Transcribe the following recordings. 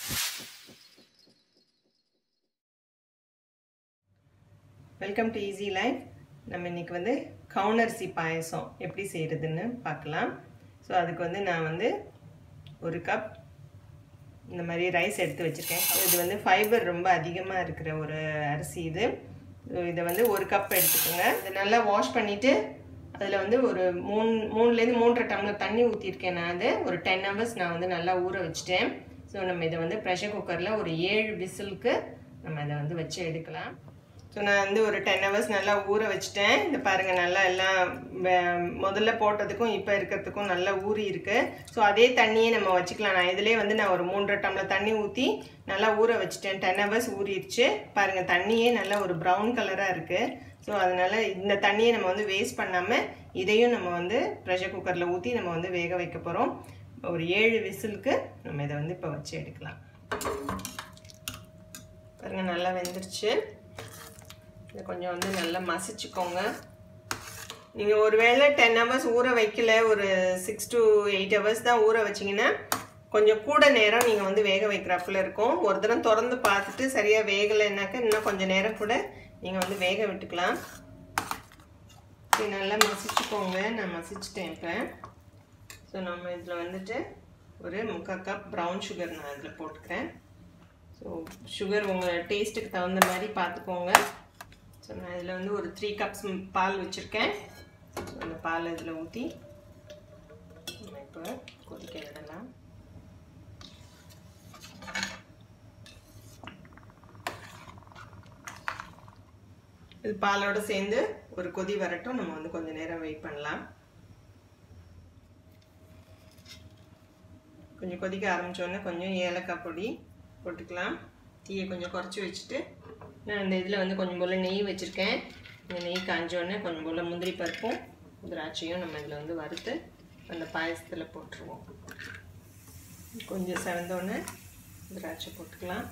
welcome to easy life நம்ம இன்னைக்கு வந்து கவுனரிசி பாயசம் எப்படி செய்கிறதுன்னு பார்க்கலாம் ஸோ அதுக்கு வந்து நான் வந்து ஒரு கப் இந்த மாதிரி ரைஸ் எடுத்து வச்சுருக்கேன் இது வந்து ஃபைபர் ரொம்ப அதிகமாக இருக்கிற ஒரு அரிசி இது ஸோ இதை வந்து ஒரு கப் எடுத்துக்கோங்க இதை நல்லா வாஷ் பண்ணிவிட்டு அதில் வந்து ஒரு மூணு மூணுலேருந்து மூன்றரை டம்ளர் தண்ணி ஊற்றிருக்கேன் நான் அது ஒரு டென் ஹவர்ஸ் நான் வந்து நல்லா ஊற வச்சுட்டேன் ஸோ நம்ம இதை வந்து ப்ரெஷர் குக்கரில் ஒரு ஏழு விசிலுக்கு நம்ம இதை வந்து வச்சு எடுக்கலாம் ஸோ நான் வந்து ஒரு டென் ஹவர்ஸ் நல்லா ஊற வச்சுட்டேன் இந்த பாருங்கள் நல்லா எல்லாம் முதல்ல போட்டதுக்கும் இப்போ இருக்கிறதுக்கும் நல்லா ஊறி இருக்கு ஸோ அதே தண்ணியே நம்ம வச்சுக்கலாம் நான் இதிலே வந்து நான் ஒரு மூன்றரை டம்ளர் தண்ணி ஊற்றி நல்லா ஊற வச்சுட்டேன் டென் ஹவர்ஸ் ஊறிடுச்சு பாருங்கள் தண்ணியே நல்லா ஒரு ப்ரௌன் கலராக இருக்குது ஸோ அதனால் இந்த தண்ணியை நம்ம வந்து வேஸ்ட் பண்ணாமல் இதையும் நம்ம வந்து ப்ரெஷர் குக்கரில் ஊற்றி நம்ம வந்து வேக வைக்க போகிறோம் ஒரு ஏழு விசிலுக்கு நம்ம இதை வந்து இப்போ வச்சு எடுக்கலாம் பாருங்கள் நல்லா வெந்துருச்சு இதை கொஞ்சம் வந்து நல்லா மசிச்சுக்கோங்க நீங்கள் ஒரு வேளை டென் ஹவர்ஸ் ஊற வைக்கல ஒரு சிக்ஸ் டு எயிட் ஹவர்ஸ் தான் ஊற வச்சிங்கன்னா கொஞ்சம் கூட நேரம் நீங்கள் வந்து வேக வைக்கிறாப்புல இருக்கும் ஒரு தரம் திறந்து பார்த்துட்டு சரியாக வேகலைன்னாக்க இன்னும் கொஞ்சம் நேரம் கூட நீங்கள் வந்து வேக விட்டுக்கலாம் இது நல்லா மசிச்சுக்கோங்க நான் மசிச்சிட்டேன் இப்போ ஸோ நம்ம இதில் வந்துட்டு ஒரு முக்கால் கப் ப்ரௌன் சுகர் நான் இதில் போட்டுக்கிறேன் ஸோ சுகர் உங்கள் டேஸ்ட்டுக்கு தகுந்த மாதிரி பார்த்துக்கோங்க ஸோ நான் இதில் வந்து ஒரு த்ரீ கப்ஸ் பால் வச்சுருக்கேன் ஸோ அந்த பால் இதில் ஊற்றி நம்ம இப்போ கொதிக்க விடலாம் இது பாலோட சேர்ந்து ஒரு கொதி வரட்டும் நம்ம வந்து கொஞ்சம் நேரம் வெயிட் பண்ணலாம் கொஞ்சம் கொதிக்க ஆரம்பித்தோடனே கொஞ்சம் ஏலக்காய் பொடி போட்டுக்கலாம் தீயை கொஞ்சம் குறைச்சி வச்சுட்டு நான் இந்த இதில் வந்து கொஞ்சம் போல் நெய் வச்சுருக்கேன் இந்த நெய் காஞ்சோடனே கொஞ்சம் போல் முந்திரி பருப்பும் திராட்சையும் நம்ம இதில் வந்து வறுத்து அந்த பாயசத்தில் போட்டுருவோம் கொஞ்சம் செவந்தோடனே திராட்சை போட்டுக்கலாம்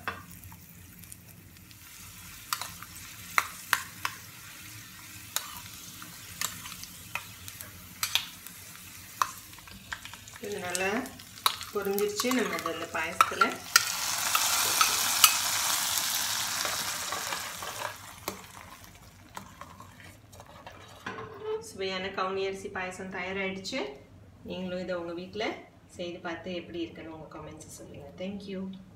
இது நல்லா பொரிஞ்சிருச்சு நம்ம அதில் பாயசத்தில் சுவையான கவுனி அரிசி பாயசம் தயாராகிடுச்சு நீங்களும் இதை உங்கள் வீட்டில் செய்து பார்த்து எப்படி இருக்குன்னு உங்கள் கமெண்ட்ஸை சொல்லுங்கள் தேங்க்யூ